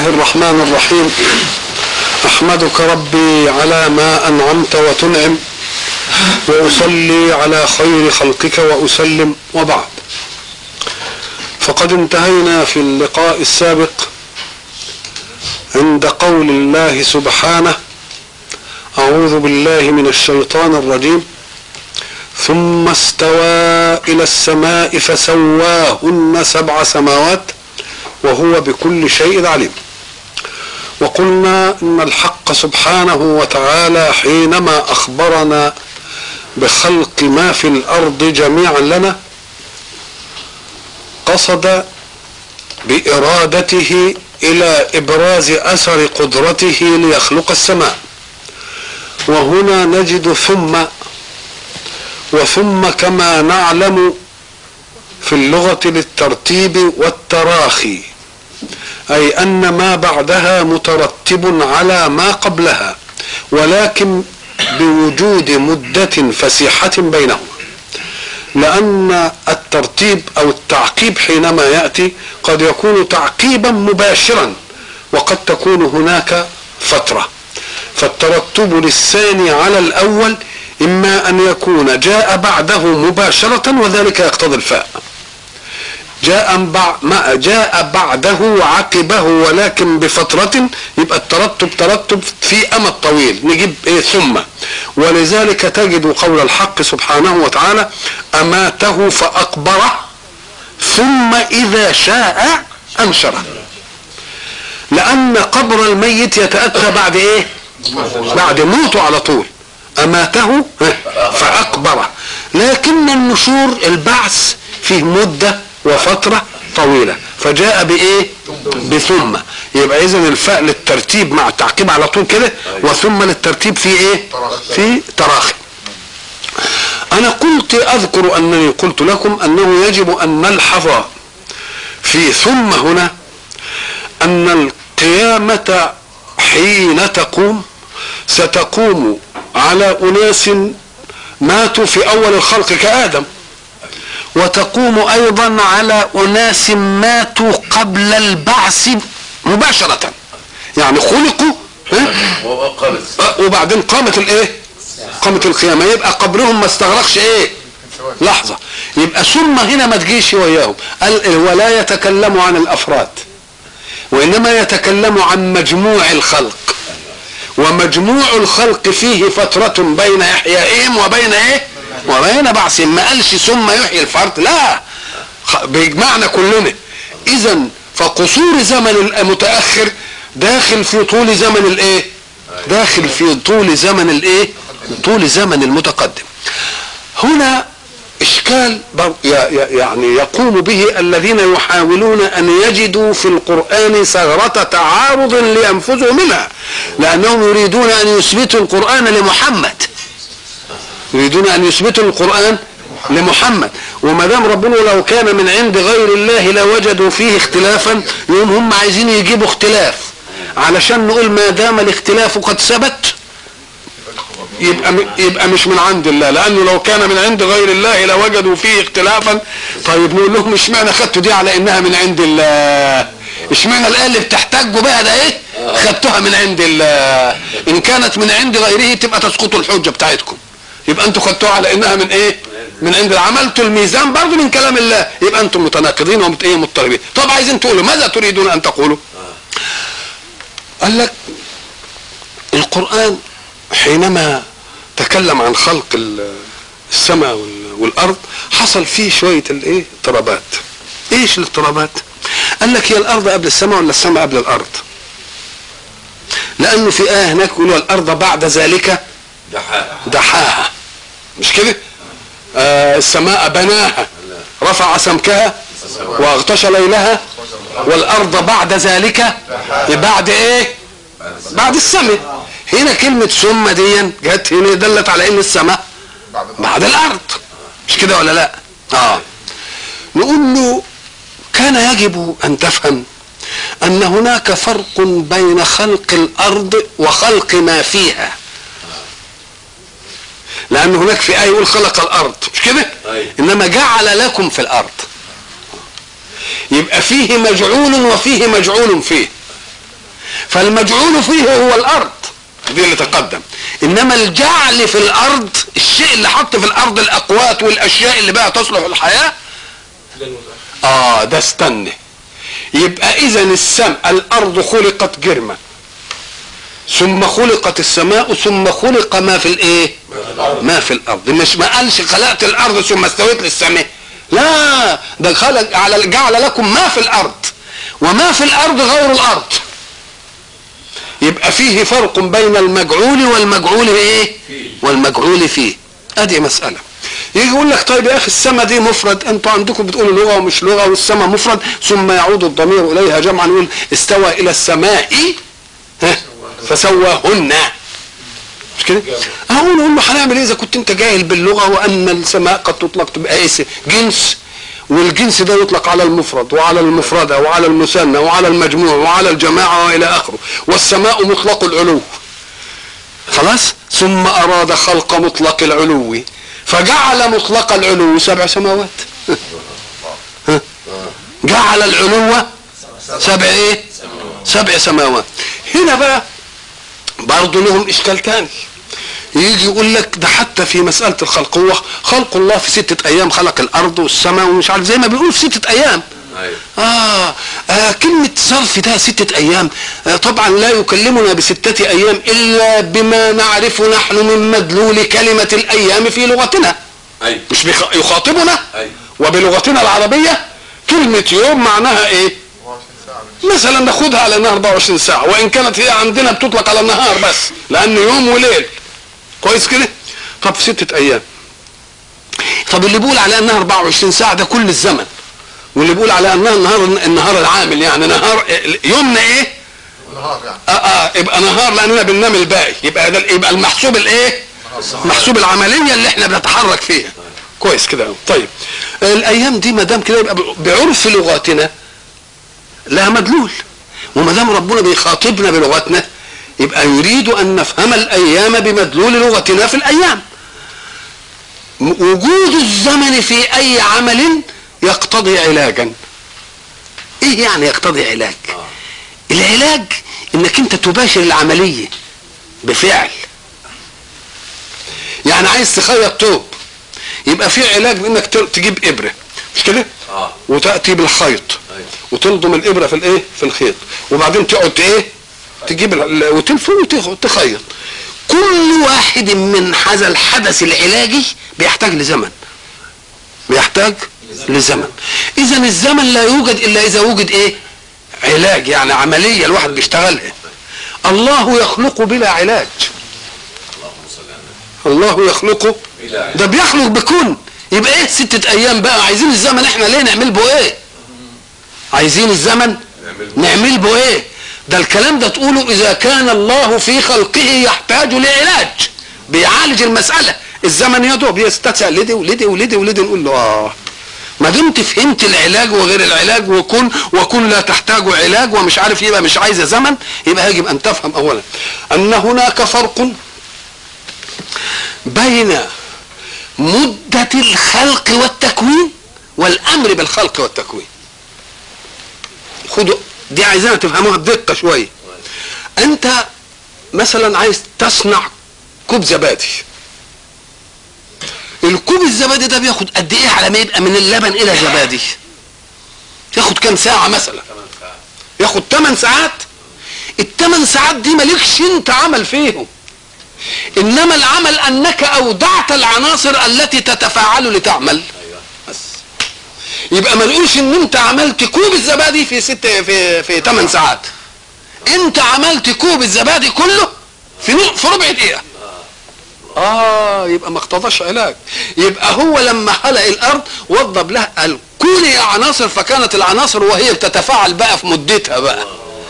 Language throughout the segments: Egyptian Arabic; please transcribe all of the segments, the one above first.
الله الرحمن الرحيم احمدك ربي على ما انعمت وتنعم واصلي على خير خلقك واسلم وبعد فقد انتهينا في اللقاء السابق عند قول الله سبحانه اعوذ بالله من الشيطان الرجيم ثم استوى الى السماء فسواهن سبع سماوات وهو بكل شيء عليم وقلنا ان الحق سبحانه وتعالى حينما اخبرنا بخلق ما في الارض جميعا لنا قصد بارادته الى ابراز اثر قدرته ليخلق السماء وهنا نجد ثم وثم كما نعلم في اللغه للترتيب والتراخي اي ان ما بعدها مترتب على ما قبلها ولكن بوجود مده فسيحه بينهما لان الترتيب او التعقيب حينما ياتي قد يكون تعقيبا مباشرا وقد تكون هناك فتره فالترتب للثاني على الاول اما ان يكون جاء بعده مباشره وذلك يقتضي الفاء جاء ما جاء بعده وعقبه ولكن بفترة يبقى الترتب ترتب في أمد طويل نجيب إيه ثم ولذلك تجد قول الحق سبحانه وتعالى أماته فأقبره ثم إذا شاء أنشره لأن قبر الميت يتأتى بعد إيه بعد موته على طول أماته فأقبره لكن النشور البعث فيه مده وفترة طويلة فجاء بإيه بثم يبقى إذا الفاء للترتيب مع التعقيب على طول كده وثم للترتيب في إيه في تراخي أنا قلت أذكر أنني قلت لكم أنه يجب أن نلحظ في ثم هنا أن القيامة حين تقوم ستقوم على أناس ماتوا في أول الخلق كآدم وتقوم ايضا على اناس ماتوا قبل البعث مباشرة يعني خلقوا وبعدين قامت الايه قامت القيامة يبقى قبرهم ما استغرقش ايه لحظة يبقى ثم هنا ما تجيش وياهم ولا يتكلم عن الافراد وانما يتكلم عن مجموع الخلق ومجموع الخلق فيه فترة بين احيائهم وبين ايه وبين بعث ما قالش ثم يحيي الفرد لا بيجمعنا كلنا اذا فقصور زمن المتاخر داخل في طول زمن الايه داخل في طول زمن الايه طول زمن المتقدم هنا اشكال يعني يقوم به الذين يحاولون ان يجدوا في القران ثغره تعارض لينفذوا منها لانهم يريدون ان يثبتوا القران لمحمد يريدون ان يثبتوا القران لمحمد وما دام ربنا لو كان من عند غير الله لوجدوا فيه اختلافا يقوم هم عايزين يجيبوا اختلاف علشان نقول ما دام الاختلاف قد ثبت يبقى يبقى مش من عند الله لانه لو كان من عند غير الله لوجدوا فيه اختلافا طيب نقول لهم اشمعنى خدتوا دي على انها من عند الله اشمعنى الايه اللي بتحتاجوا بها ده ايه خدتوها من عند الله ان كانت من عند غيره تبقى تسقط الحجه بتاعتكم يبقى انتوا خدتوها على انها من ايه من عند عملتوا الميزان برضه من كلام الله يبقى انتم متناقضين ومت ايه مضطربين طب عايزين تقولوا ماذا تريدون ان تقولوا قال لك القران حينما تكلم عن خلق السماء والارض حصل فيه شويه الايه اضطرابات ايش الاضطرابات قال لك هي الارض قبل السماء ولا السماء قبل الارض لانه في ايه هناك يقولوا الارض بعد ذلك دحاها دحاها مش كده آه السماء بناها رفع سمكها واغطش ليلها والارض بعد ذلك بعد ايه بعد السماء هنا كلمة ثم دي جت هنا دلت على ان السماء بعد الارض مش كده ولا لا اه نقول له كان يجب ان تفهم ان هناك فرق بين خلق الارض وخلق ما فيها لان هناك في ايه يقول خلق الارض مش كده أيوة. انما جعل لكم في الارض يبقى فيه مجعول وفيه مجعول فيه فالمجعول فيه هو الارض دي اللي تقدم انما الجعل في الارض الشيء اللي حط في الارض الاقوات والاشياء اللي بقى تصلح الحياه اه ده استنى يبقى اذا السماء الارض خلقت جرما ثم خلقت السماء ثم خلق ما في الايه ما في الارض مش ما قالش خلقت الارض ثم استويت للسماء لا ده خلق على جعل لكم ما في الارض وما في الارض غير الارض يبقى فيه فرق بين المجعول والمجعول ايه والمجعول فيه ادي مساله يجي يقول لك طيب يا اخي السماء دي مفرد انتوا عندكم بتقولوا لغه ومش لغه والسماء مفرد ثم يعود الضمير اليها جمعا يقول استوى الى السماء ها فسواهن مش كده؟ اهو نقول له هنعمل ايه اذا كنت انت جاهل باللغه وان السماء قد تطلق تبقى ايه جنس والجنس ده يطلق على المفرد وعلى المفردة وعلى المثنى وعلى المجموع وعلى الجماعة وإلى آخره والسماء مطلق العلو خلاص ثم أراد خلق مطلق العلو فجعل مطلق العلو سبع سماوات جعل العلو سبع ايه سبع سماوات هنا بقى برضه لهم اشكال تاني يجي يقول لك ده حتى في مسألة الخلق هو خلق الله في ستة أيام خلق الأرض والسماء ومش عارف زي ما بيقول في ستة أيام آه, آه كلمة ظرف ده ستة أيام آه طبعا لا يكلمنا بستة أيام إلا بما نعرف نحن من مدلول كلمة الأيام في لغتنا أيوة. مش بيخ- يخاطبنا أيوة. وبلغتنا العربية كلمة يوم معناها إيه مثلا ناخدها على انها 24 ساعة وإن كانت هي عندنا بتطلق على النهار بس لأن يوم وليل كويس كده طب في ستة أيام طب اللي بيقول على انها 24 ساعة ده كل الزمن واللي بيقول على انها النهار النهار العامل يعني نهار يومنا ايه؟ نهار يعني اه اه يبقى نهار لاننا بننام الباقي يبقى ده يبقى المحسوب الايه؟ محسوب العمليه اللي احنا بنتحرك فيها كويس كده أوي. طيب الايام دي ما دام كده يبقى بعرف لغاتنا لها مدلول وما دام ربنا بيخاطبنا بلغتنا يبقى يريد ان نفهم الايام بمدلول لغتنا في الايام م- وجود الزمن في اي عمل يقتضي علاجا ايه يعني يقتضي علاج العلاج انك انت تباشر العمليه بفعل يعني عايز تخيط توب يبقى في علاج بانك ت- تجيب ابره مش كده اه وتاتي بالخيط أيوة. وتلضم الابره في الايه في الخيط وبعدين تقعد ايه تجيب ال- وتلف وتخيط كل واحد من هذا الحدث العلاجي بيحتاج لزمن بيحتاج لزمن اذا الزمن لا يوجد الا اذا وجد ايه علاج يعني عمليه الواحد بيشتغلها الله يخلق بلا علاج الله يخلق بلا علاج. ده بيخلق بكون يبقى ايه ستة ايام بقى عايزين الزمن احنا ليه نعمل به ايه عايزين الزمن نعمل نعمل به ايه ده الكلام ده تقوله اذا كان الله في خلقه يحتاج لعلاج بيعالج المسألة الزمن يا دوب يستسع لدي ولدي ولدي ولدي نقول له اه ما دمت فهمت العلاج وغير العلاج وكن وكن لا تحتاج علاج ومش عارف يبقى مش عايزه زمن يبقى يجب ان تفهم اولا ان هناك فرق بين مدة الخلق والتكوين والأمر بالخلق والتكوين خدوا دي عايزانا تفهموها بدقة شوية أنت مثلا عايز تصنع كوب زبادي الكوب الزبادي ده بياخد قد ايه على ما يبقى من اللبن الى زبادي ياخد كام ساعة مثلا ياخد 8 ساعات الثمان ساعات دي مالكش انت عمل فيهم انما العمل انك اودعت العناصر التي تتفاعل لتعمل بس يبقى ما نقولش ان انت عملت كوب الزبادي في ست في في 8 ساعات انت عملت كوب الزبادي كله في نو- في ربع دقيقه اه يبقى ما اقتضاش علاج يبقى هو لما خلق الارض وضب لها قال كوني عناصر فكانت العناصر وهي بتتفاعل بقى في مدتها بقى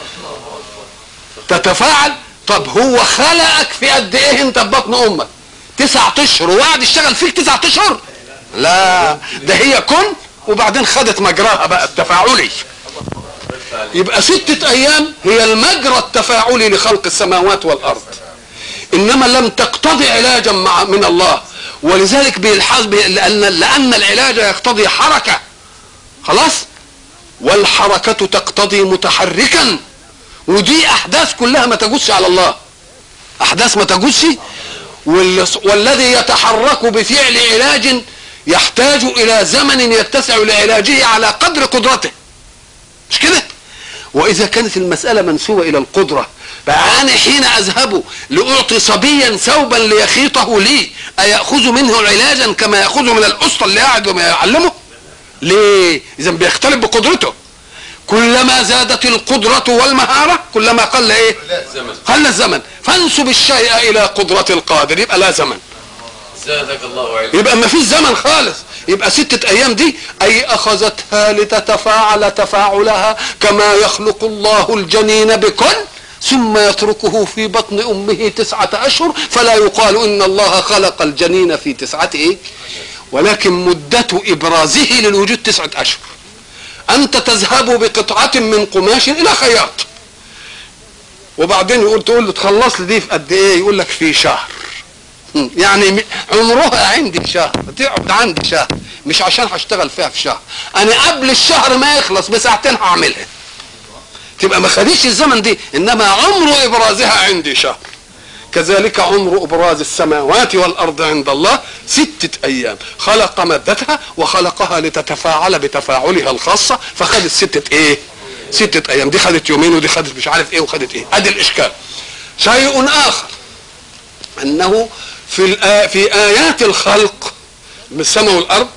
تتفاعل طب هو خلقك في قد ايه انت في بطن امك تسعة اشهر وقعد يشتغل فيك تسعة اشهر لا ده هي كن وبعدين خدت مجراها بقى التفاعلي يبقى ستة ايام هي المجرى التفاعلي لخلق السماوات والارض انما لم تقتضي علاجا مع من الله ولذلك بيلحظ بي- لان لان العلاج يقتضي حركه خلاص والحركه تقتضي متحركا ودي احداث كلها ما تجوزش على الله احداث ما تجوزش والذي يتحرك بفعل علاج يحتاج الى زمن يتسع لعلاجه على قدر قدرته مش كده واذا كانت المساله منسوبه الى القدره فأنا حين أذهب لأعطي صبيا ثوبا ليخيطه لي أيأخذ منه علاجا كما يأخذ من الأسطى اللي قاعد وما يعلمه ليه إذا بيختلف بقدرته كلما زادت القدرة والمهارة كلما قل ايه قل الزمن فانسب الشيء الى قدرة القادر يبقى لا زمن زادك الله علم يبقى ما فيش زمن خالص يبقى ستة ايام دي اي اخذتها لتتفاعل تفاعلها كما يخلق الله الجنين بكل ثم يتركه في بطن امه تسعة اشهر فلا يقال ان الله خلق الجنين في تسعة ايه ولكن مدة ابرازه للوجود تسعة اشهر انت تذهب بقطعة من قماش الى خياط وبعدين يقول تقول له تخلص لي دي في قد ايه يقول لك في شهر يعني عمرها عندي شهر تقعد عندي شهر مش عشان هشتغل فيها في شهر انا قبل الشهر ما يخلص بساعتين هعملها تبقى ما خديش الزمن دي انما عمر ابرازها عندي شهر كذلك عمر ابراز السماوات والارض عند الله ستة ايام خلق مادتها وخلقها لتتفاعل بتفاعلها الخاصة فخدت ستة ايه ستة ايام دي خدت يومين ودي خدت مش عارف ايه وخدت ايه ادي الاشكال شيء اخر انه في في ايات الخلق من السماء والارض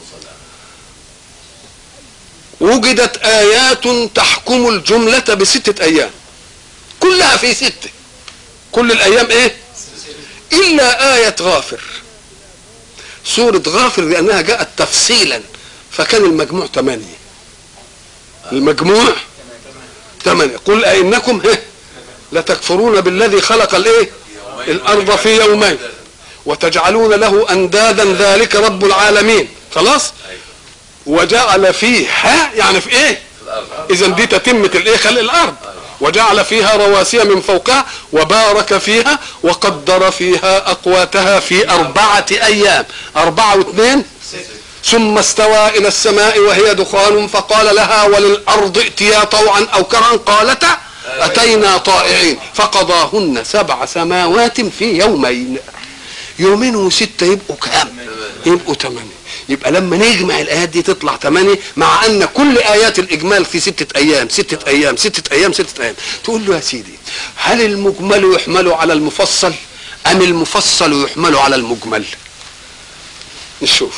وجدت ايات تحكم الجملة بستة ايام كلها في ستة كل الايام ايه الا آية غافر سورة غافر لانها جاءت تفصيلا فكان المجموع ثمانية المجموع ثمانية قل أئنكم لتكفرون بالذي خلق الايه الارض في يومين وتجعلون له اندادا ذلك رب العالمين خلاص وجعل فيها يعني في ايه اذا دي تتمة الايه خلق الارض وجعل فيها رواسي من فوقها وبارك فيها وقدر فيها اقواتها في اربعة ايام اربعة واثنين ثم استوى الى السماء وهي دخان فقال لها وللارض ائتيا طوعا او كرها قالتا اتينا طائعين فقضاهن سبع سماوات في يومين يومين وستة يبقوا كام يبقوا ثمانية يبقى لما نجمع الايات دي تطلع ثمانية مع ان كل ايات الاجمال في ستة ايام ستة ايام ستة ايام ستة ايام تقول له يا سيدي هل المجمل يحمل على المفصل ام المفصل يحمل على المجمل نشوف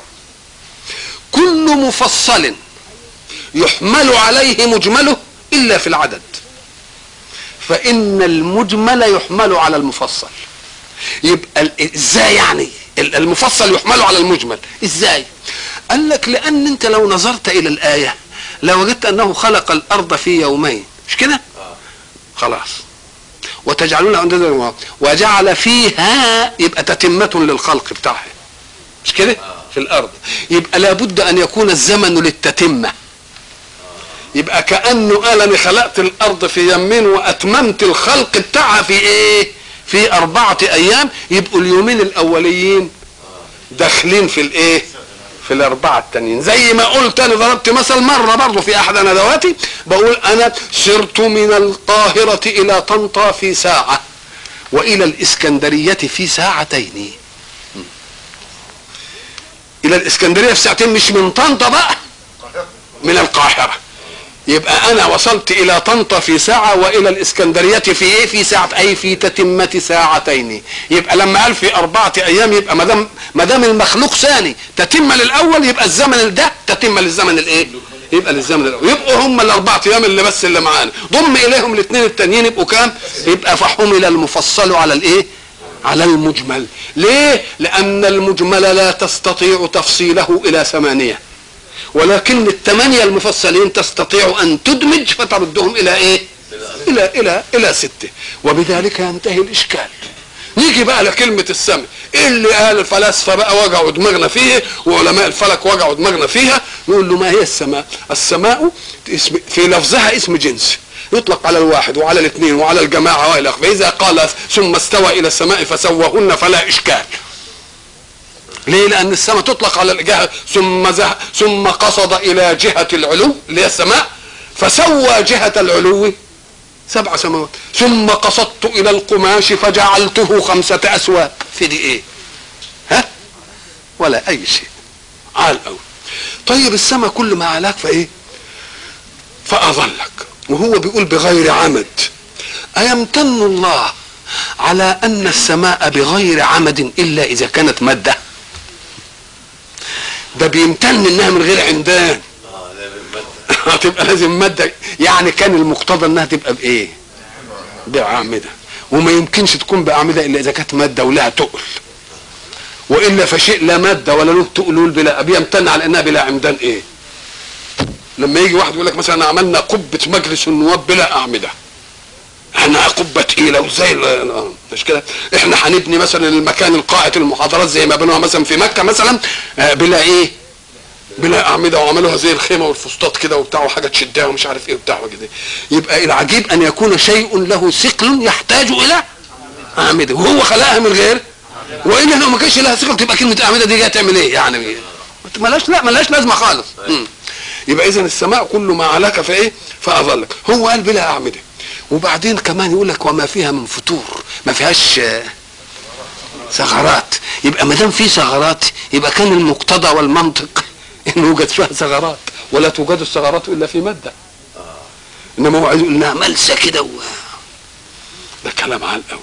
كل مفصل يحمل عليه مجمله الا في العدد فان المجمل يحمل على المفصل يبقى ازاي يعني المفصل يحمل على المجمل ازاي قال لك لان انت لو نظرت الى الايه لوجدت انه خلق الارض في يومين مش كده خلاص وتجعلون اندادا وجعل فيها يبقى تتمه للخلق بتاعها مش كده في الارض يبقى لابد ان يكون الزمن للتتمه يبقى كانه قال انا خلقت الارض في يمين واتممت الخلق بتاعها في ايه في اربعه ايام يبقوا اليومين الاوليين داخلين في الايه في الاربعه التانيين زي ما قلت انا ضربت مثل مره برضه في احد ندواتي بقول انا سرت من القاهره الى طنطا في ساعه والى الاسكندريه في ساعتين الى الاسكندريه في ساعتين مش من طنطا بقى من القاهره يبقى انا وصلت الى طنطا في ساعة والى الاسكندرية في ايه في ساعة اي في تتمة ساعتين يبقى لما قال في اربعة ايام يبقى ما دام ما دام المخلوق ثاني تتمة للاول يبقى الزمن ده تتمة للزمن الايه يبقى للزمن الاول يبقوا هم الاربعة ايام اللي بس اللي معانا ضم اليهم الاثنين التانيين يبقوا كام يبقى فحمل المفصل على الايه على المجمل ليه لان المجمل لا تستطيع تفصيله الى ثمانيه ولكن الثمانية المفصلين تستطيع أن تدمج فتردهم إلى إيه؟ إلى إلى إلى ستة وبذلك ينتهي الإشكال نيجي بقى لكلمة السمع إيه اللي قال الفلاسفة بقى وجعوا دماغنا فيه وعلماء الفلك وجعوا دماغنا فيها نقول له ما هي السماء السماء اسم في لفظها اسم جنس يطلق على الواحد وعلى الاثنين وعلى الجماعة وإلى آخره فإذا قال ثم استوى إلى السماء فسوهن فلا إشكال ليه لان السماء تطلق على الجهه ثم زه ثم قصد الى جهه العلو اللي هي السماء فسوى جهه العلو سبع سماوات ثم قصدت الى القماش فجعلته خمسة اسواق في دي ايه ها ولا اي شيء عال قوي طيب السماء كل ما علاك فايه فاظلك وهو بيقول بغير عمد ايمتن الله على ان السماء بغير عمد الا اذا كانت ماده ده بيمتن انها من غير عمدان هتبقى لازم ماده يعني كان المقتضى انها تبقى بايه باعمده وما يمكنش تكون باعمده الا اذا كانت ماده ولها تقل والا فشيء لا ماده ولا له تقول بلا بيمتن على انها بلا عمدان ايه لما يجي واحد يقول لك مثلا عملنا قبه مجلس النواب بلا اعمده احنا قبه تقيله وزي مش كده احنا هنبني مثلا المكان القاعه المحاضرات زي ما بنوها مثلا في مكه مثلا بلا ايه بلا اعمده وعملوها زي الخيمه والفسطاط كده وبتاع وحاجه تشدها ومش عارف ايه وبتاع كده يبقى العجيب ان يكون شيء له ثقل يحتاج الى اعمده وهو خلقها من غير والا لو ما كانش لها ثقل تبقى كلمه اعمده دي جايه تعمل ايه يعني ملاش لا ملاش لازمه خالص يبقى اذا السماء كل ما علاك فايه فاظلك هو قال بلا اعمده وبعدين كمان يقول لك وما فيها من فتور ما فيهاش ثغرات يبقى ما دام في ثغرات يبقى كان المقتضى والمنطق ان يوجد فيها ثغرات ولا توجد الثغرات الا في ماده انما هو عايز يقول انها ملسه كده و... ده كلام عال قوي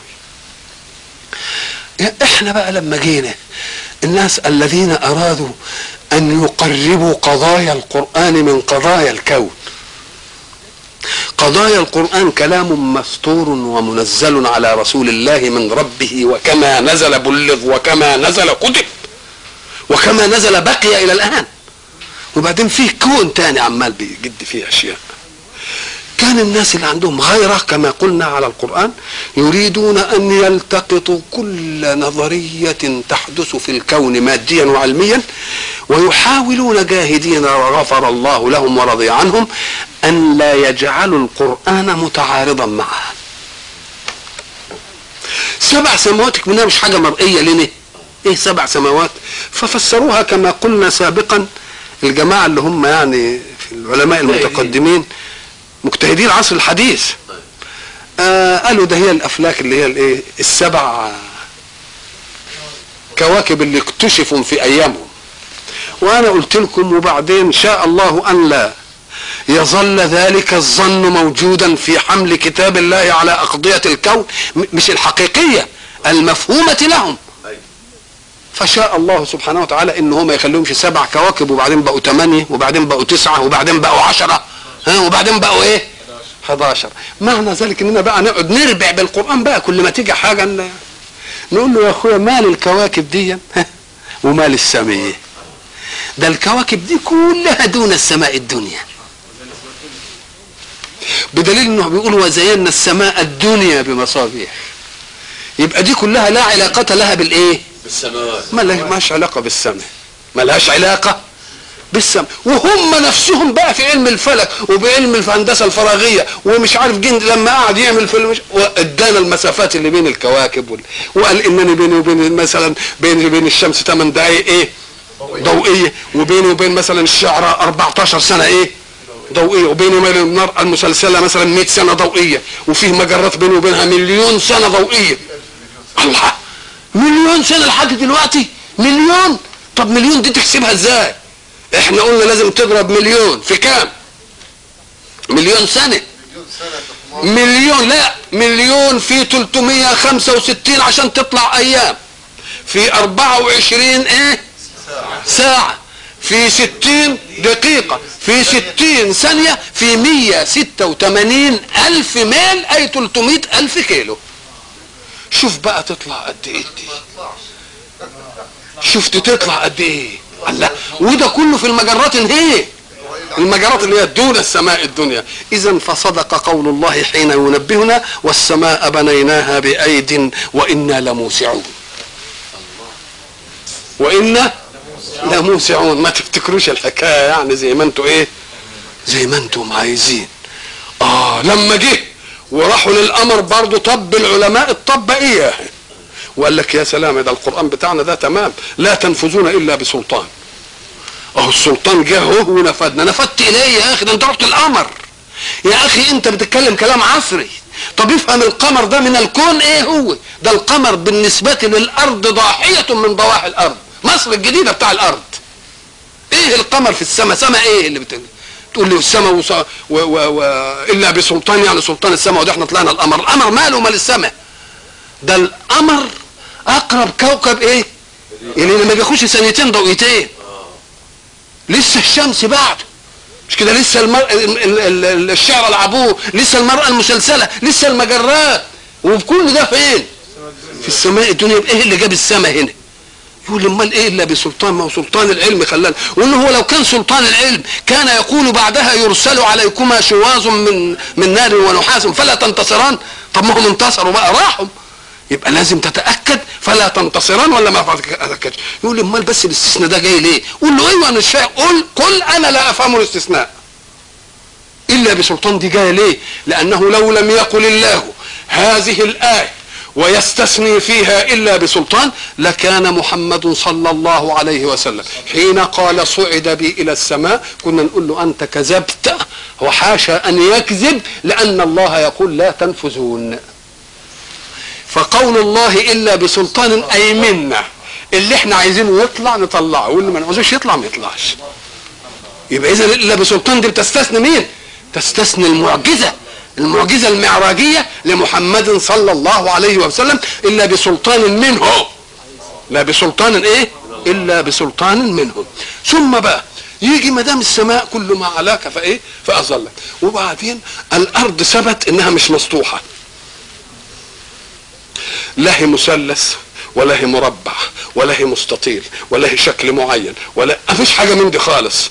احنا بقى لما جينا الناس الذين ارادوا ان يقربوا قضايا القران من قضايا الكون قضايا القرآن كلام مستور ومنزل على رسول الله من ربه وكما نزل بلغ وكما نزل كتب وكما نزل بقي إلى الآن وبعدين فيه كون تاني عمال بيجد فيه أشياء كان الناس اللي عندهم غيرة كما قلنا على القرآن يريدون أن يلتقطوا كل نظرية تحدث في الكون ماديا وعلميا ويحاولون جاهدين وغفر الله لهم ورضي عنهم أن لا يجعلوا القرآن متعارضا معها سبع سماوات منها مش حاجة مرئية لنا ايه سبع سماوات ففسروها كما قلنا سابقا الجماعة اللي هم يعني في العلماء المتقدمين مجتهدين العصر الحديث آه قالوا ده هي الافلاك اللي هي الايه السبع كواكب اللي اكتشفوا في ايامهم وانا قلت لكم وبعدين شاء الله ان لا يظل ذلك الظن موجودا في حمل كتاب الله على اقضيه الكون مش الحقيقيه المفهومه لهم فشاء الله سبحانه وتعالى ان هو ما يخليهمش سبع كواكب وبعدين بقوا ثمانيه وبعدين بقوا تسعه وبعدين بقوا عشره ها وبعدين بقوا ايه 11 معنى ذلك اننا بقى نقعد نربع بالقران بقى كل ما تيجي حاجه نقول له يا اخويا مال الكواكب دي ومال السماء ده الكواكب دي كلها دون السماء الدنيا بدليل انه بيقول وزينا السماء الدنيا بمصابيح يبقى دي كلها لا علاقة لها بالايه بالسماوات ما لهاش علاقة بالسماء ما لهاش علاقة بالسماء وهم نفسهم بقى في علم الفلك وبعلم الهندسه الفراغيه ومش عارف جن لما قعد يعمل في المش... ادانا المسافات اللي بين الكواكب وال... وقال انني بيني وبين مثلا بيني وبين الشمس 8 دقائق ايه ضوئيه وبيني وبين مثلا الشعره 14 سنه ايه ضوئيه وبيني وبين النار المسلسله مثلا 100 سنه ضوئيه وفيه مجرات بيني وبينها مليون سنه ضوئيه الله مليون سنه لحد دلوقتي مليون طب مليون دي تحسبها ازاي احنا قلنا لازم تضرب مليون في كام مليون سنة مليون لا مليون في 365 عشان تطلع ايام في 24 ايه ساعة في 60 دقيقة في 60 ثانية في 186 ألف ميل أي 300 ألف كيلو شوف بقى تطلع قد ايه دي شفت تطلع قد ايه الله وده كله في المجرات هي المجرات اللي هي دون السماء الدنيا اذا فصدق قول الله حين ينبهنا والسماء بنيناها بايد وانا لموسعون وانا لموسعون ما تفتكروش الحكايه يعني زي ما انتوا ايه زي ما انتم عايزين اه لما جه وراحوا للامر برضه طب العلماء الطب ايه وقال لك يا سلام ده القران بتاعنا ده تمام لا تنفذون الا بسلطان اهو السلطان جه اهو ونفذنا نفذت اليه يا اخي ده انت رحت القمر يا اخي انت بتتكلم كلام عصري طب افهم القمر ده من الكون ايه هو ده القمر بالنسبة للارض ضاحية من ضواحي الارض مصر الجديدة بتاع الارض ايه القمر في السماء سماء ايه اللي بت... تقول لي السماء وص... و... و... و... الا بسلطان يعني سلطان السماء وده احنا طلعنا القمر القمر ماله مال السماء ده القمر اقرب كوكب ايه اللي ما بياخدش ثانيتين ضوئيتين لسه الشمس بعده مش كده لسه المر... الشعر العبوه لسه المرأة المسلسلة لسه المجرات وكل ده فين في السماء الدنيا ايه اللي جاب السماء هنا يقول امال ايه الا بسلطان ما هو سلطان العلم خلانا وانه هو لو كان سلطان العلم كان يقول بعدها يرسل عليكما شواظ من من نار ونحاس فلا تنتصران طب ما هم انتصروا بقى راحوا يبقى لازم تتاكد فلا تنتصران ولا ما اتاكدش يقول امال بس الاستثناء ده جاي ليه قول له ايوه انا مش فاهم قل قل انا لا افهم الاستثناء الا بسلطان دي جايه ليه لانه لو لم يقل الله هذه الايه ويستثني فيها الا بسلطان لكان محمد صلى الله عليه وسلم حين قال صعد بي الى السماء كنا نقول له انت كذبت وحاشا ان يكذب لان الله يقول لا تنفذون فقول الله الا بسلطان اي منا اللي احنا عايزينه يطلع نطلعه واللي ما نعوزوش يطلع ما يطلعش يبقى اذا الا بسلطان دي بتستثني مين تستثني المعجزه المعجزه المعراجيه لمحمد صلى الله عليه وسلم الا بسلطان منه لا بسلطان ايه الا بسلطان منه ثم بقى يجي ما دام السماء كل ما علاك فايه فاظلك وبعدين الارض ثبت انها مش مسطوحه لا هي مثلث ولا هي مربع ولا هي مستطيل ولا هي شكل معين ولا مفيش حاجه من دي خالص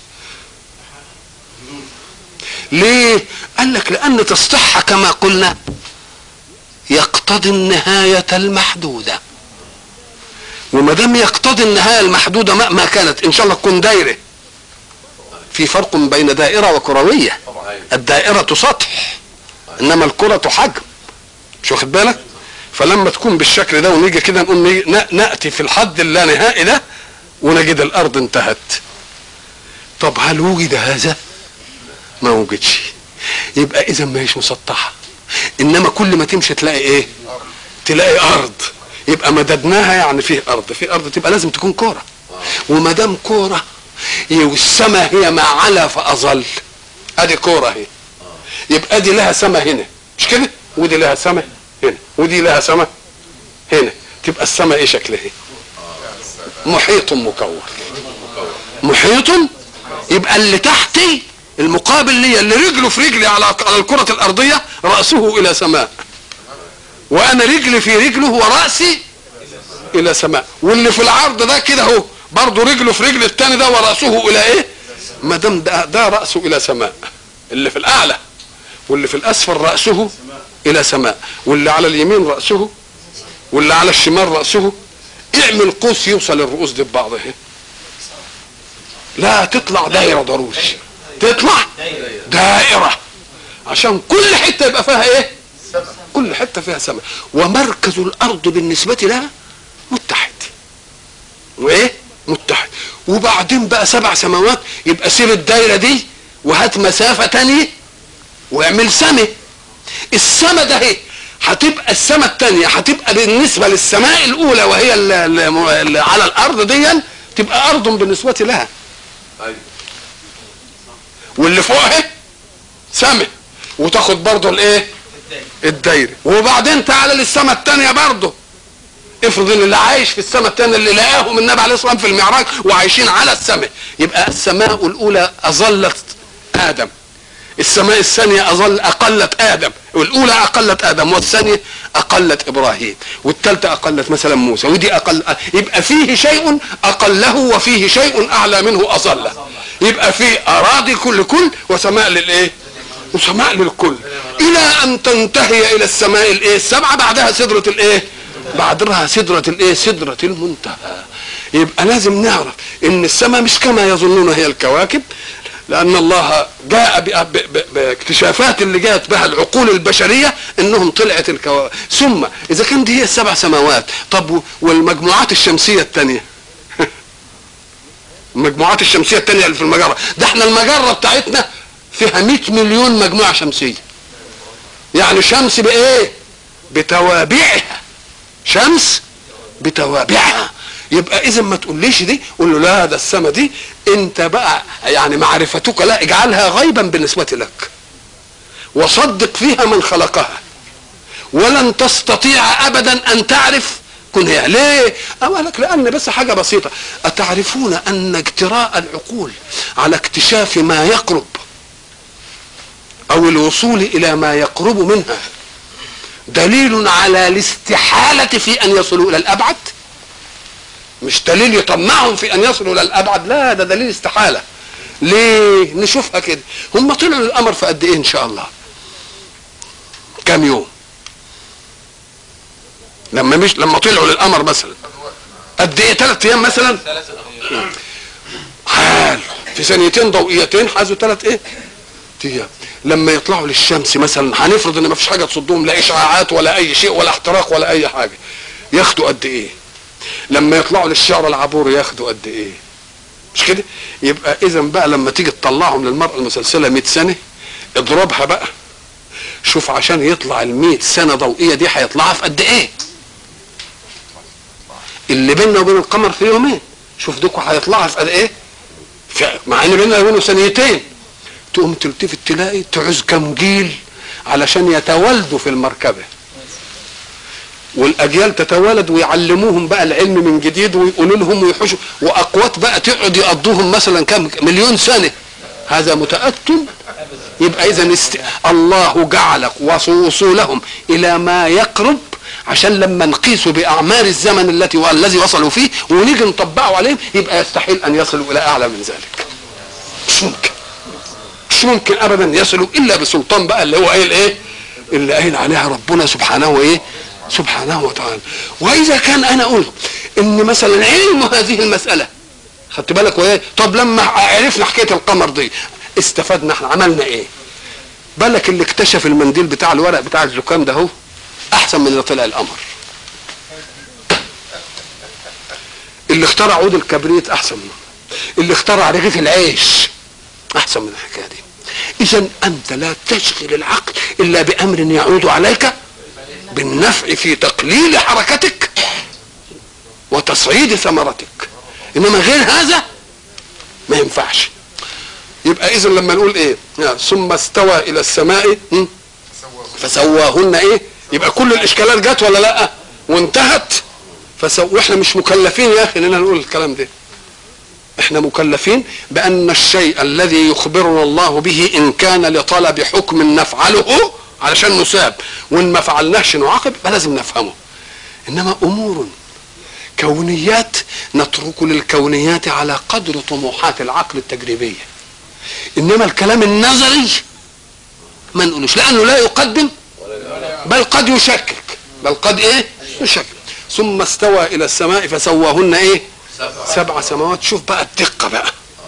ليه قال لك لان تصطيحها كما قلنا يقتضي النهايه المحدوده وما دام يقتضي النهايه المحدوده مهما كانت ان شاء الله تكون دايره في فرق بين دائره وكرويه الدائره سطح انما الكره حجم مش واخد بالك فلما تكون بالشكل ده ونيجي كده نقول ناتي في الحد اللانهائي ده ونجد الارض انتهت طب هل وجد هذا ما وجدش يبقى اذا ما هيش مسطحه انما كل ما تمشي تلاقي ايه تلاقي ارض يبقى مددناها يعني فيه ارض في ارض تبقى لازم تكون كوره وما دام كوره والسماء هي ما علا فاظل ادي كوره اهي يبقى دي لها سماء هنا مش كده ودي لها سماء هنا ودي لها سماء هنا تبقى السماء ايه شكلها محيط مكور محيط يبقى اللي تحتي المقابل لي اللي رجله في رجلي على على الكرة الأرضية رأسه إلى سماء وأنا رجلي في رجله ورأسي إلى سماء واللي في العرض ده كده اهو برضه رجله في رجل التاني ده ورأسه إلى إيه؟ ما دام ده, ده رأسه إلى سماء اللي في الأعلى واللي في الأسفل رأسه إلى سماء واللي على اليمين رأسه واللي على الشمال رأسه اعمل قوس يوصل الرؤوس دي ببعضها لا تطلع دايرة ضروري تطلع دائرة عشان كل حتة يبقى فيها ايه كل حتة فيها سماء ومركز الارض بالنسبة لها متحد وايه متحد وبعدين بقى سبع سماوات يبقى سيب الدايرة دي وهات مسافة تانية واعمل سماء السماء ده ايه هتبقى السماء التانية هتبقى بالنسبة للسماء الأولى وهي اللي, اللي على الأرض دي تبقى أرض بالنسبة لها أيوة. واللي فوقها سماء وتاخد برضه الايه الدايره وبعدين تعالى للسماء الثانيه برضه افرض ان اللي عايش في السماء الثانيه اللي لقاهم النبي عليه الصلاه والسلام في المعراج وعايشين على السماء يبقى السماء الاولى اظلت ادم السماء الثانية أظل أقلت آدم والأولى أقلت آدم والثانية أقلت إبراهيم والثالثة أقلت مثلا موسى ودي أقل يبقى فيه شيء أقله وفيه شيء أعلى منه أظله يبقى في أراضي كل كل وسماء للإيه؟ وسماء للكل إلى أن تنتهي إلى السماء الإيه؟ السبعة بعدها سدرة الإيه؟ بعدها سدرة الإيه؟ سدرة المنتهى يبقى لازم نعرف إن السماء مش كما يظنون هي الكواكب لأن الله جاء باكتشافات اللي جاءت بها العقول البشرية إنهم طلعت الكواكب ثم إذا كانت هي السبع سماوات طب والمجموعات الشمسية الثانية المجموعات الشمسية الثانية اللي في المجرة ده احنا المجرة بتاعتنا فيها 100 مليون مجموعه شمسيه يعني شمس بايه بتوابعها شمس بتوابعها يبقى اذا ما تقوليش دي قول له لا ده السما دي انت بقى يعني معرفتك لا اجعلها غيبا بالنسبه لك وصدق فيها من خلقها ولن تستطيع ابدا ان تعرف كن هي ليه أقول لك لان بس حاجه بسيطه اتعرفون ان اجتراء العقول على اكتشاف ما يقرب او الوصول الى ما يقرب منها دليل على الاستحاله في ان يصلوا الى الابعد مش دليل يطمعهم في ان يصلوا الى الابعد لا ده دليل استحاله ليه نشوفها كده هم طلعوا للقمر في قد ايه ان شاء الله كام يوم لما مش لما طلعوا للقمر مثلا قد ايه ثلاث ايام مثلا حال في ثانيتين ضوئيتين حازوا ثلاث ايه ايام لما يطلعوا للشمس مثلا هنفرض ان ما فيش حاجه تصدهم لا اشعاعات ولا اي شيء ولا احتراق ولا اي حاجه ياخدوا قد ايه لما يطلعوا للشعر العبور ياخدوا قد ايه مش كده يبقى اذا بقى لما تيجي تطلعهم للمرأة المسلسلة 100 سنة اضربها بقى شوف عشان يطلع ال 100 سنة ضوئية دي هيطلعها في قد ايه اللي بيننا وبين القمر في يومين شوف دوكوا هيطلعها في قد ايه في مع ان بيننا وبينه ثانيتين تقوم تلتفت تلاقي تعوز كم جيل علشان يتوالدوا في المركبه والاجيال تتوالد ويعلموهم بقى العلم من جديد ويقولوا لهم ويحوشوا واقوات بقى تقعد يقضوهم مثلا كم مليون سنه هذا متاكد يبقى اذا است... الله جعل وصولهم الى ما يقرب عشان لما نقيسه باعمار الزمن التي والذي وصلوا فيه ونيجي نطبقه عليهم يبقى يستحيل ان يصلوا الى اعلى من ذلك مش ممكن مش ممكن ابدا يصلوا الا بسلطان بقى اللي هو قايل ايه اللي قايل عليها ربنا سبحانه وايه سبحانه وتعالى واذا كان انا قلت ان مثلا علم هذه المساله خدت بالك وايه طب لما عرفنا حكايه القمر دي استفدنا احنا عملنا ايه بالك اللي اكتشف المنديل بتاع الورق بتاع الزكام ده هو احسن من اللي طلع القمر اللي اخترع عود الكبريت احسن منه اللي اخترع رغيف العيش احسن من الحكايه دي اذا انت لا تشغل العقل الا بامر يعود عليك بالنفع في تقليل حركتك وتصعيد ثمرتك انما غير هذا ما ينفعش يبقى اذا لما نقول ايه ثم استوى الى السماء فسواهن ايه يبقى كل الاشكالات جت ولا لا وانتهت فسو واحنا مش مكلفين يا اخي اننا نقول الكلام ده احنا مكلفين بان الشيء الذي يخبرنا الله به ان كان لطلب حكم نفعله علشان نساب وان ما فعلناش نعاقب يبقى لازم نفهمه انما امور كونيات نترك للكونيات على قدر طموحات العقل التجريبيه انما الكلام النظري ما نقولوش لانه لا يقدم بل قد يشكك بل قد ايه يشكك ثم استوى الى السماء فسواهن ايه سبع سماوات شوف بقى الدقه بقى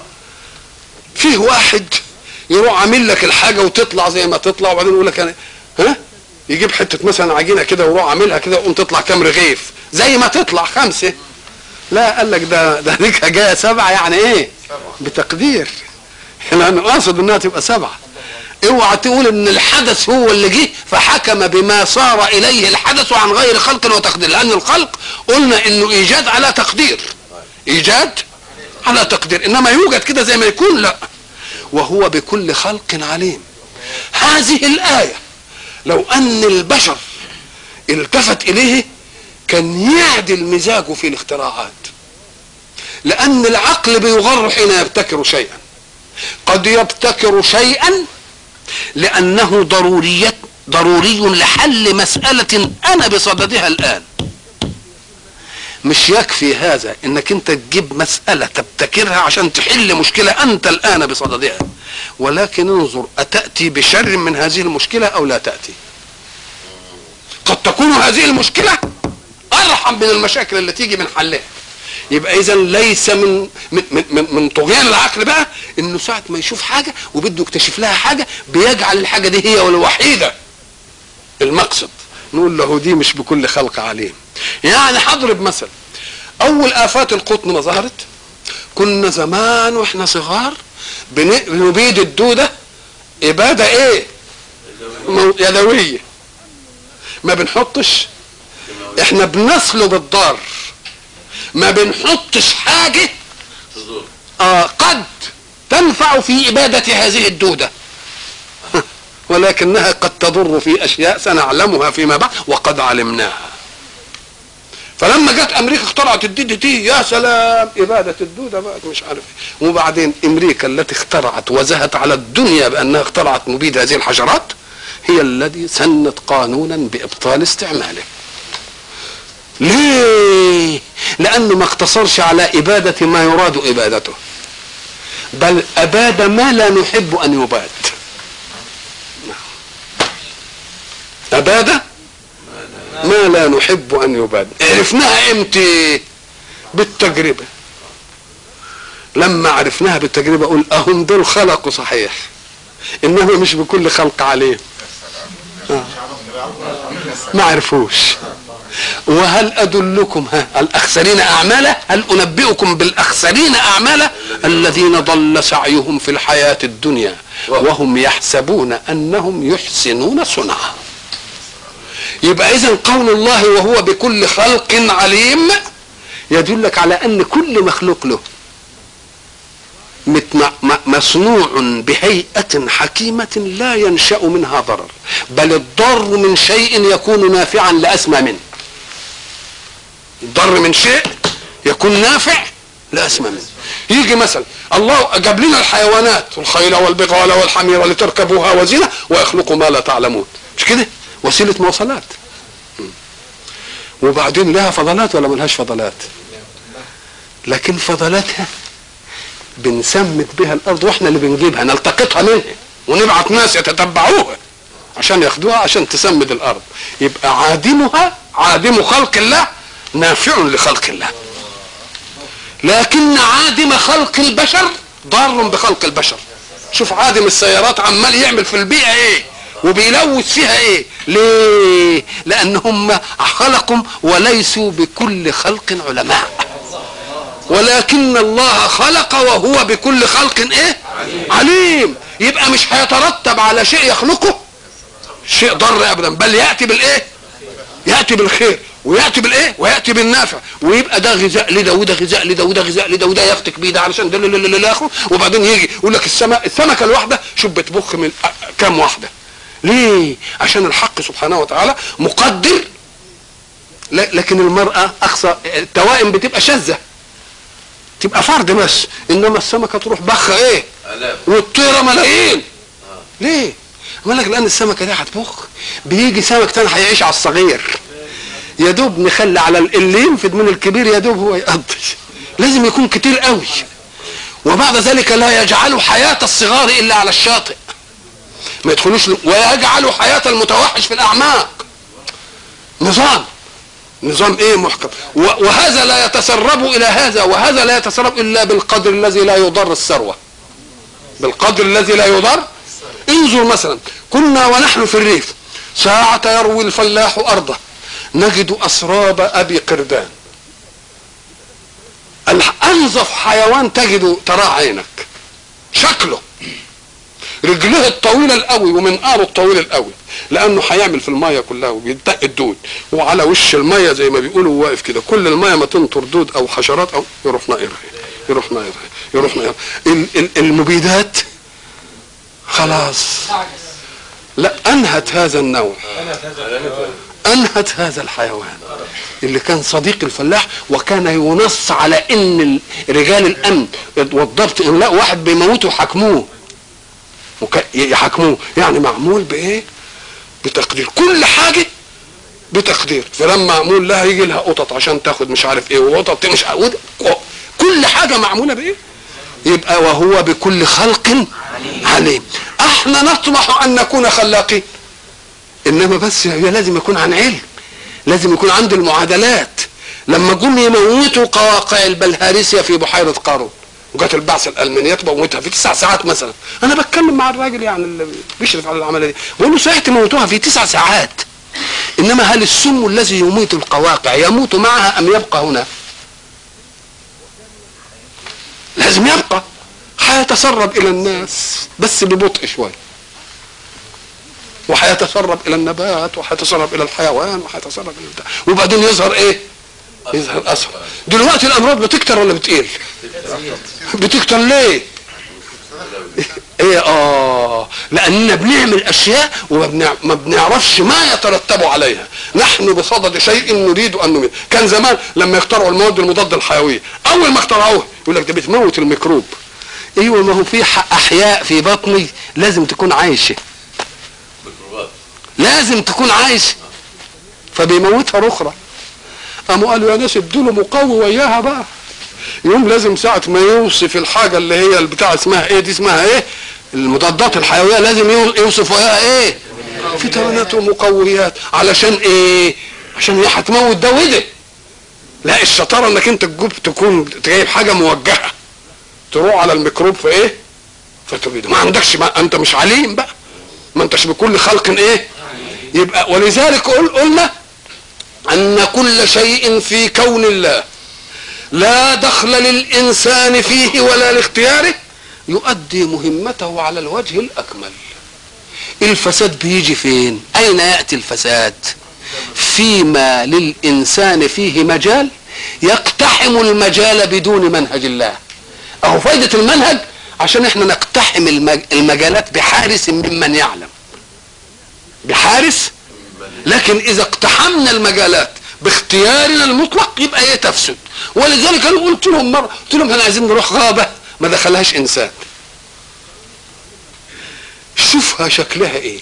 فيه واحد يروح عامل لك الحاجه وتطلع زي ما تطلع وبعدين يقول لك انا ها يجيب حته مثلا عجينه كده ويروح عاملها كده وقوم تطلع كام رغيف زي ما تطلع خمسه لا قال لك ده ده ديك جايه سبعه يعني ايه بتقدير يعني انا اقصد انها تبقى سبعه اوعى تقول ان الحدث هو اللي جه فحكم بما صار اليه الحدث عن غير خلق وتقدير لان الخلق قلنا انه ايجاد على تقدير ايجاد على تقدير انما يوجد كده زي ما يكون لا وهو بكل خلق عليم هذه الايه لو ان البشر التفت اليه كان يعدل مزاجه في الاختراعات لان العقل بيغر حين يبتكر شيئا قد يبتكر شيئا لانه ضرورية ضروري لحل مسألة انا بصددها الان مش يكفي هذا انك انت تجيب مسألة تبتكرها عشان تحل مشكلة انت الان بصددها ولكن انظر اتأتي بشر من هذه المشكلة او لا تأتي قد تكون هذه المشكلة ارحم من المشاكل اللي تيجي من حلها يبقى اذا ليس من من من, من طغيان العقل بقى انه ساعه ما يشوف حاجه وبده يكتشف لها حاجه بيجعل الحاجه دي هي الوحيده المقصد نقول له دي مش بكل خلق عليم يعني هضرب مثل اول افات القطن ما ظهرت كنا زمان واحنا صغار بنبيد الدوده إبادة إيه مو- يدوية ما بنحطش احنا بنصلب الضار ما بنحطش حاجة آه قد تنفع في إبادة هذه الدودة ولكنها قد تضر في أشياء سنعلمها فيما بعد وقد علمناها فلما جت امريكا اخترعت الدي دي تي يا سلام اباده الدوده بقت مش عارف إيه. وبعدين امريكا التي اخترعت وزهت على الدنيا بانها اخترعت مبيد هذه الحشرات هي الذي سنت قانونا بابطال استعماله ليه لانه ما اقتصرش على اباده ما يراد ابادته بل اباد ما لا نحب ان يباد اباد ما لا نحب ان يباد عرفناها امتى بالتجربه لما عرفناها بالتجربه اقول اهم دول خلقوا صحيح انما مش بكل خلق عليه آه. ما عرفوش وهل ادلكم ها الاخسرين اعمالا هل انبئكم بالاخسرين اعمالا الذين ضل سعيهم في الحياه الدنيا وهم يحسبون انهم يحسنون صنعا يبقى اذا قول الله وهو بكل خلق عليم يدلك على ان كل مخلوق له مت- م- مصنوع بهيئة حكيمة لا ينشأ منها ضرر بل الضر من شيء يكون نافعا لأسمى منه الضر من شيء يكون نافع لأسمى منه يجي مثلا الله جاب لنا الحيوانات الخيل والبغال والحمير لتركبوها وزينة ويخلقوا ما لا تعلمون مش كده وسيلة مواصلات م. وبعدين لها فضلات ولا ملهاش فضلات لكن فضلاتها بنسمت بها الارض واحنا اللي بنجيبها نلتقطها منها ونبعت ناس يتتبعوها عشان ياخدوها عشان تسمد الارض يبقى عادمها عادم خلق الله نافع لخلق الله لكن عادم خلق البشر ضار بخلق البشر شوف عادم السيارات عمال يعمل في البيئه ايه وبيلوث فيها ايه ليه لانهم خلقوا وليسوا بكل خلق علماء ولكن الله خلق وهو بكل خلق ايه عليم يبقى مش هيترتب على شيء يخلقه شيء ضر ابدا بل ياتي بالايه ياتي بالخير وياتي بالايه وياتي بالنافع ويبقى ده غذاء لده وده غذاء لده وده غذاء لده وده يفتك بيه ده علشان ده لا اخره وبعدين يجي يقول لك السماء السمكه الواحده شوف بتبخ من كام واحده ليه عشان الحق سبحانه وتعالى مقدر لا- لكن المرأة أقصى التوائم بتبقى شاذة تبقى فرد بس إنما السمكة تروح بخة إيه آلاف والطيرة ملايين ليه؟ أقول لك لأن السمكة دي هتبخ بيجي سمك تاني هيعيش على الصغير يا دوب نخلي على ال- اللي ينفد من الكبير يا دوب هو يقضي لازم يكون كتير قوي وبعد ذلك لا يجعل حياة الصغار إلا على الشاطئ ما يدخلوش ل- ويجعل حياة المتوحش في الأعماق نظام نظام ايه محكم و- وهذا لا يتسرب الى هذا وهذا لا يتسرب الا بالقدر الذي لا يضر الثروه بالقدر الذي لا يضر انظر مثلا كنا ونحن في الريف ساعة يروي الفلاح أرضه نجد أسراب أبي قردان الح- أنظف حيوان تجد تراه عينك شكله رجليه الطويلة القوي ومنقاره الطويل القوي لأنه هيعمل في المية كلها وبيدق الدود وعلى وش المية زي ما بيقولوا واقف كده كل المية ما تنطر دود أو حشرات أو يروح نائرها يروح نائرها يروح نائرها ال- ال- المبيدات خلاص لا انهت هذا النوع انهت هذا الحيوان اللي كان صديق الفلاح وكان ينص على ان ال- رجال الامن والضبط ان لا واحد بيموتوا يحاكموه وك- يحاكموه يعني معمول بايه بتقدير كل حاجه بتقدير فلما معمول لها يجي لها قطط عشان تاخد مش عارف ايه وقطط مش عارف كل حاجه معموله بايه يبقى وهو بكل خلق عليم احنا نطمح ان نكون خلاقين انما بس هي لازم يكون عن علم لازم يكون عنده المعادلات لما جم يموتوا قواقع البلهارسيا في بحيره قارون وجت البعثه الالمانيه تموتها في تسع ساعات مثلا انا بتكلم مع الراجل يعني اللي بيشرف على العمليه دي بقول له صحيح تموتوها في تسع ساعات انما هل السم الذي يميت القواقع يموت معها ام يبقى هنا لازم يبقى هيتسرب الى الناس بس ببطء شويه وهيتسرب الى النبات وهيتسرب الى الحيوان وهيتسرب الى البتاع وبعدين يظهر ايه يظهر اثر دلوقتي الامراض بتكتر ولا بتقل بتكتر ليه ايه اه لاننا بنعمل اشياء وما بنعرفش ما يترتب عليها نحن بصدد شيء نريد ان نميت كان زمان لما يخترعوا المواد المضاده الحيويه اول ما اخترعوها يقول لك ده بتموت الميكروب ايوه ما هو في احياء في بطني لازم تكون عايشه لازم تكون عايشه فبيموتها اخرى قاموا قالوا يا ناس ادوا له مقوي وياها بقى يوم لازم ساعة ما يوصف الحاجة اللي هي البتاع اسمها ايه دي اسمها ايه المضادات الحيوية لازم يوصف وياها ايه فيتامينات ومقويات علشان ايه عشان هي هتموت ده وده لا الشطارة انك انت تجيب تكون جايب حاجة موجهة تروح على الميكروب في ايه فتبيده ما عندكش ما انت مش عليم بقى ما انتش بكل خلق ايه يبقى ولذلك قل قلنا ان كل شيء في كون الله لا دخل للإنسان فيه ولا لاختياره يؤدي مهمته على الوجه الأكمل الفساد بيجي فين أين يأتي الفساد فيما للإنسان فيه مجال يقتحم المجال بدون منهج الله أهو فايدة المنهج عشان احنا نقتحم المجالات بحارس ممن يعلم بحارس لكن إذا اقتحمنا المجالات باختيارنا المطلق يبقى ايه تفسد ولذلك انا قلت لهم مره قلت لهم احنا عايزين نروح غابه ما دخلهاش انسان شوفها شكلها ايه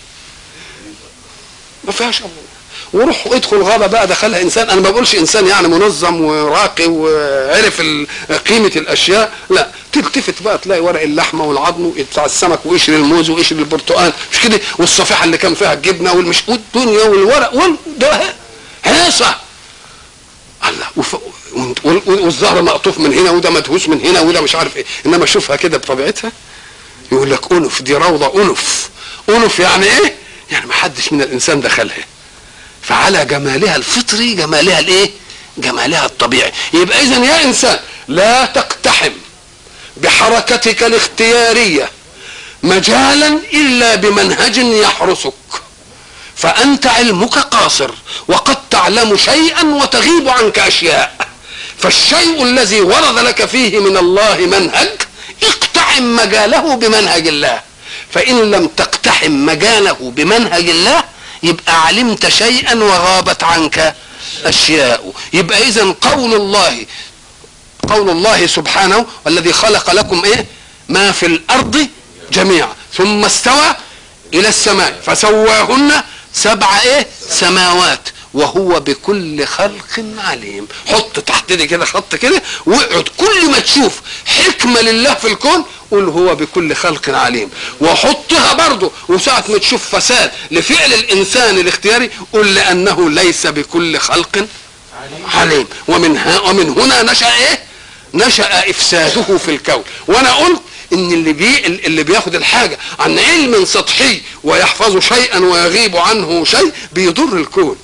ما فيهاش الله وروح ادخل غابة بقى دخلها انسان انا ما بقولش انسان يعني منظم وراقي وعرف قيمة الاشياء لا تلتفت بقى تلاقي ورق اللحمة والعظم بتاع السمك وقشر الموز وقشر البرتقال مش كده والصفيحة اللي كان فيها الجبنة والمش والدنيا والورق والده هيصة الله وف... والزهر مقطوف من هنا وده مدهوس من هنا وده مش عارف ايه انما شوفها كده بطبيعتها يقول لك انف دي روضه انف انف يعني ايه يعني ما حدش من الانسان دخلها فعلى جمالها الفطري جمالها الايه جمالها الطبيعي يبقى اذا يا انسان لا تقتحم بحركتك الاختياريه مجالا الا بمنهج يحرسك فأنت علمك قاصر وقد تعلم شيئا وتغيب عنك أشياء فالشيء الذي ورد لك فيه من الله منهج اقتحم مجاله بمنهج الله فإن لم تقتحم مجاله بمنهج الله يبقى علمت شيئا وغابت عنك أشياء يبقى إذا قول الله قول الله سبحانه والذي خلق لكم إيه ما في الأرض جميعا ثم استوى إلى السماء فسواهن سبع ايه سماوات وهو بكل خلق عليم حط تحت دي كده خط كده واقعد كل ما تشوف حكمه لله في الكون قول هو بكل خلق عليم وحطها برضه وساعة ما تشوف فساد لفعل الانسان الاختياري قل لانه ليس بكل خلق عليم ومن ها ومن هنا نشا ايه نشا افساده في الكون وانا قلت ان اللي بي اللي بياخد الحاجه عن علم سطحي ويحفظ شيئا ويغيب عنه شيء بيضر الكون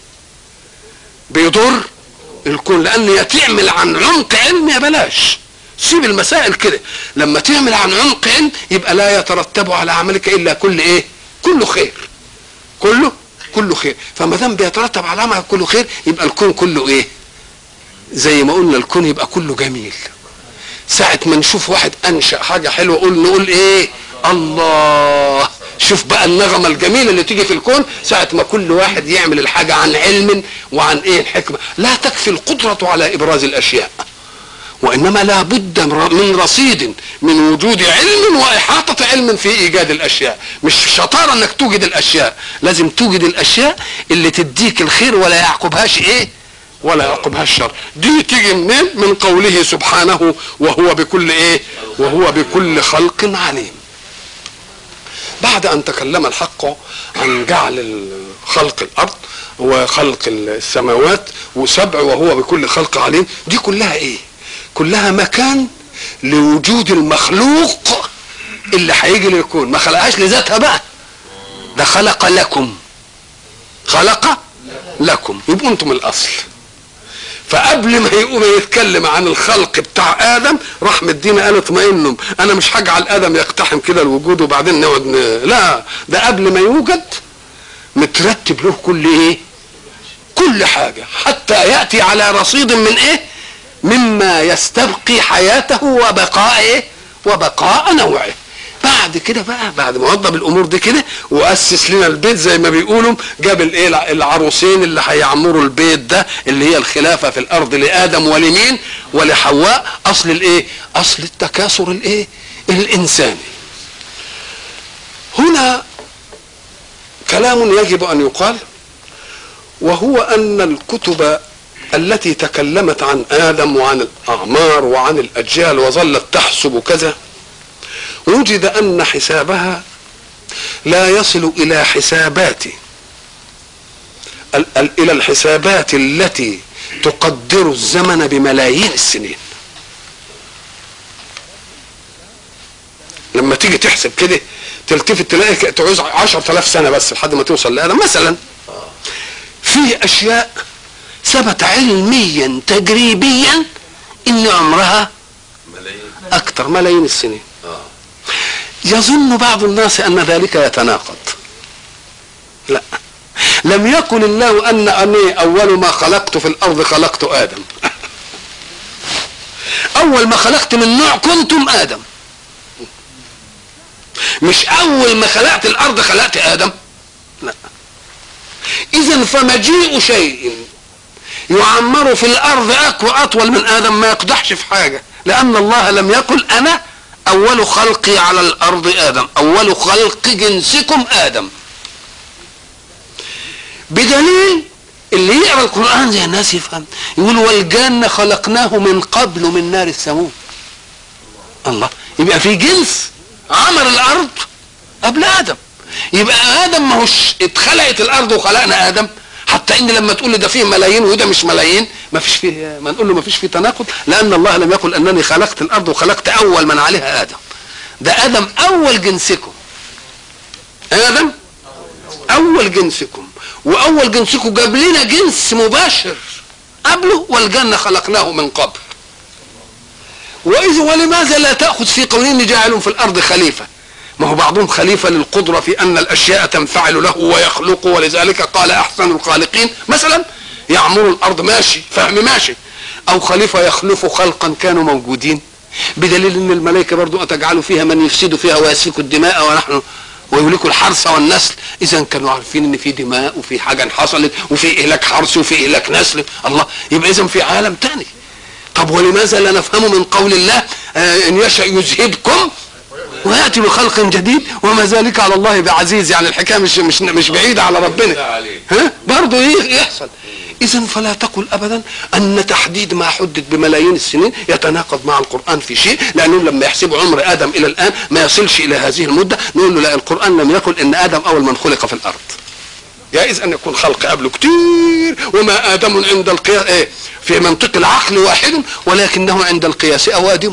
بيضر الكون لان يا تعمل عن عمق علم يا بلاش سيب المسائل كده لما تعمل عن عمق علم يبقى لا يترتب على عملك الا كل ايه كله خير كله كله خير فما دام بيترتب على عملك كله خير يبقى الكون كله ايه زي ما قلنا الكون يبقى كله جميل ساعة ما نشوف واحد أنشأ حاجة حلوة قول نقول إيه الله شوف بقى النغمة الجميلة اللي تيجي في الكون ساعة ما كل واحد يعمل الحاجة عن علم وعن إيه الحكمة لا تكفي القدرة على إبراز الأشياء وإنما لا بد من رصيد من وجود علم وإحاطة علم في إيجاد الأشياء مش شطارة إنك توجد الأشياء لازم توجد الأشياء اللي تديك الخير ولا يعقبهاش إيه ولا يعقبها الشر دي تيجي منين من قوله سبحانه وهو بكل ايه وهو بكل خلق عليم بعد ان تكلم الحق عن جعل خلق الارض وخلق السماوات وسبع وهو بكل خلق عليم دي كلها ايه كلها مكان لوجود المخلوق اللي هيجي للكون ما خلقهاش لذاتها بقى ده خلق لكم خلق لكم يبقوا انتم الاصل فقبل ما يقوم يتكلم عن الخلق بتاع ادم راح مدينا قال اطمئنوا انا مش هجعل ادم يقتحم كده الوجود وبعدين نقعد ن... لا ده قبل ما يوجد مترتب له كل ايه كل حاجة حتى يأتي على رصيد من ايه مما يستبقي حياته وبقاء ايه وبقاء نوعه بعد كده بقى بعد ما وضب الامور دي كده واسس لنا البيت زي ما بيقولوا جاب الايه العروسين اللي هيعمروا البيت ده اللي هي الخلافه في الارض لادم ولمين ولحواء اصل الايه اصل التكاثر الايه الانساني هنا كلام يجب ان يقال وهو ان الكتب التي تكلمت عن ادم وعن الاعمار وعن الاجيال وظلت تحسب كذا وجد ان حسابها لا يصل الى حسابات الى الحسابات التي تقدر الزمن بملايين السنين لما تيجي تحسب كده تلتفت تلاقي تعوز 10000 سنه بس لحد ما توصل لادم مثلا في اشياء ثبت علميا تجريبيا ان عمرها اكثر ملايين السنين يظن بعض الناس ان ذلك يتناقض لا لم يقل الله ان اني اول ما خلقت في الارض خلقت ادم اول ما خلقت من نوع كنتم ادم مش اول ما خلقت الارض خلقت ادم لا اذا فمجيء شيء يعمر في الارض اقوى اطول من ادم ما يقدحش في حاجه لان الله لم يقل انا اول خلقي على الارض ادم اول خلق جنسكم ادم بدليل اللي يقرا القران زي الناس يفهم يقول والجنه خلقناه من قبل من نار السموم الله يبقى في جنس عمر الارض قبل ادم يبقى ادم ما هوش اتخلقت الارض وخلقنا ادم حتى ان لما تقول لي ده فيه ملايين وده مش ملايين ما فيش فيه ما نقول له ما فيش فيه تناقض لان الله لم يقل انني خلقت الارض وخلقت اول من عليها ادم ده ادم اول جنسكم ادم اول جنسكم واول جنسكم جاب لنا جنس مباشر قبله والجنه خلقناه من قبل واذا ولماذا لا تاخذ في قوله اني جاعل في الارض خليفه ما هو بعضهم خليفه للقدره في ان الاشياء تنفعل له ويخلق ولذلك قال احسن الخالقين مثلا يعمر الارض ماشي فهم ماشي او خليفه يخلف خلقا كانوا موجودين بدليل ان الملائكه برضو اتجعل فيها من يفسد فيها ويسفك الدماء ونحن ويهلك الحرث والنسل اذا كانوا عارفين ان في دماء وفي حاجه حصلت وفي اهلاك حرث وفي اهلاك نسل الله يبقى اذا في عالم تاني طب ولماذا لا نفهم من قول الله آه ان يشاء يذهبكم وياتي بخلق جديد وما ذلك على الله بعزيز يعني الحكايه مش مش مش بعيده على ربنا ها برضه يحصل اذا فلا تقل ابدا ان تحديد ما حدد بملايين السنين يتناقض مع القران في شيء لانهم لما يحسبوا عمر ادم الى الان ما يصلش الى هذه المده نقول له لا القران لم يقل ان ادم اول من خلق في الارض جائز ان يكون خلق قبله كتير وما ادم عند القياس ايه في منطق العقل واحد ولكنه عند القياس اوادم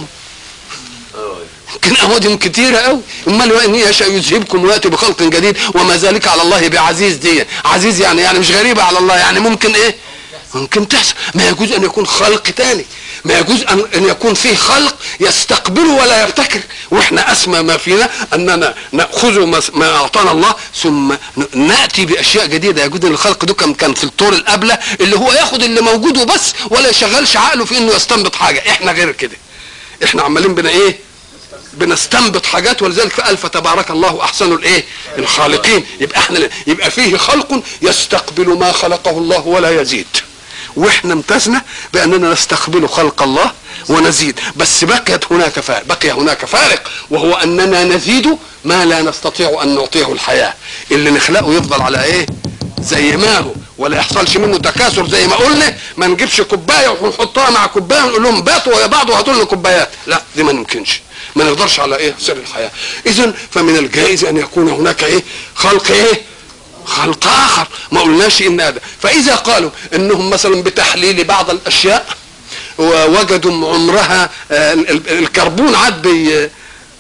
يمكن اوادم كتيرة قوي امال ان يشاء يذهبكم وياتي بخلق جديد وما ذلك على الله بعزيز دي عزيز يعني يعني مش غريبة على الله يعني ممكن ايه ممكن تحصل ما يجوز ان يكون خلق تاني ما يجوز ان, أن يكون فيه خلق يستقبله ولا يبتكر واحنا اسمى ما فينا اننا ناخذ ما اعطانا الله ثم ناتي باشياء جديده يجوز ان الخلق ده كان في الطور الابله اللي هو ياخد اللي موجود وبس ولا يشغلش عقله في انه يستنبط حاجه احنا غير كده احنا عمالين بنا ايه بنستنبط حاجات ولذلك قال فتبارك الله احسن الايه الخالقين يبقى احنا يبقى فيه خلق يستقبل ما خلقه الله ولا يزيد واحنا امتزنا باننا نستقبل خلق الله ونزيد بس بقيت هناك فارق بقي هناك فارق وهو اننا نزيد ما لا نستطيع ان نعطيه الحياه اللي نخلقه يفضل على ايه زي ما هو ولا يحصلش منه تكاثر زي ما قلنا ما نجيبش كوبايه ونحطها مع كوبايه ونقول لهم باتوا ويا بعض وهاتوا لنا كوبايات لا دي ما يمكنش ما نقدرش على ايه سر الحياه اذا فمن الجائز ان يكون هناك ايه خلق ايه خلق اخر ما قلناش ان هذا فاذا قالوا انهم مثلا بتحليل بعض الاشياء ووجدوا عمرها الكربون عاد بي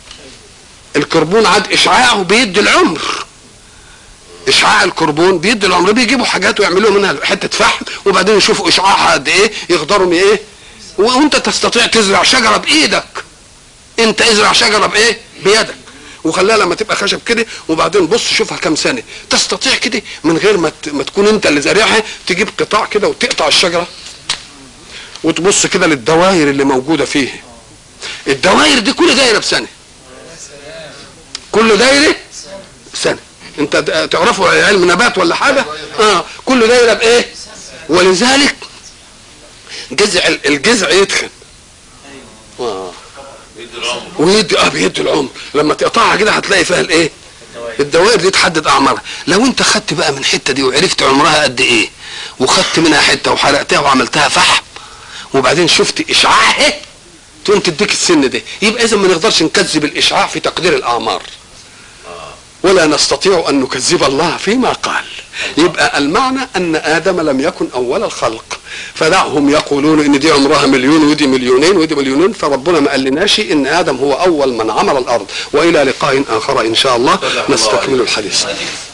الكربون عاد اشعاعه بيدي العمر اشعاع الكربون بيدي العمر بيجيبوا حاجات ويعملوا منها حته فحم وبعدين يشوفوا اشعاعها قد ايه يقدروا ايه وانت تستطيع تزرع شجره بايدك انت ازرع شجره بايه بيدك وخليها لما تبقى خشب كده وبعدين بص شوفها كام سنه تستطيع كده من غير ما ت- ما تكون انت اللي زارعها تجيب قطاع كده وتقطع الشجره وتبص كده للدوائر اللي موجوده فيه الدوائر دي كل دايره بسنه كل دايره سنه انت د- تعرفوا علم نبات ولا حاجه اه كل دايره بايه ولذلك جذع ال- الجذع يدخن آه. ويدي اه بيدي العمر لما تقطعها كده هتلاقي فيها الايه الدوائر دي تحدد اعمارها لو انت خدت بقى من الحته دي وعرفت عمرها قد ايه وخدت منها حته وحرقتها وعملتها فحم وبعدين شفت اشعاعها تقوم تديك السن ده يبقى اذا ما نقدرش نكذب الاشعاع في تقدير الاعمار ولا نستطيع ان نكذب الله فيما قال يبقى المعنى ان ادم لم يكن اول الخلق فدعهم يقولون ان دي عمرها مليون ودي مليونين ودي مليونين فربنا ما قالناش ان ادم هو اول من عمر الارض والى لقاء اخر ان شاء الله نستكمل الحديث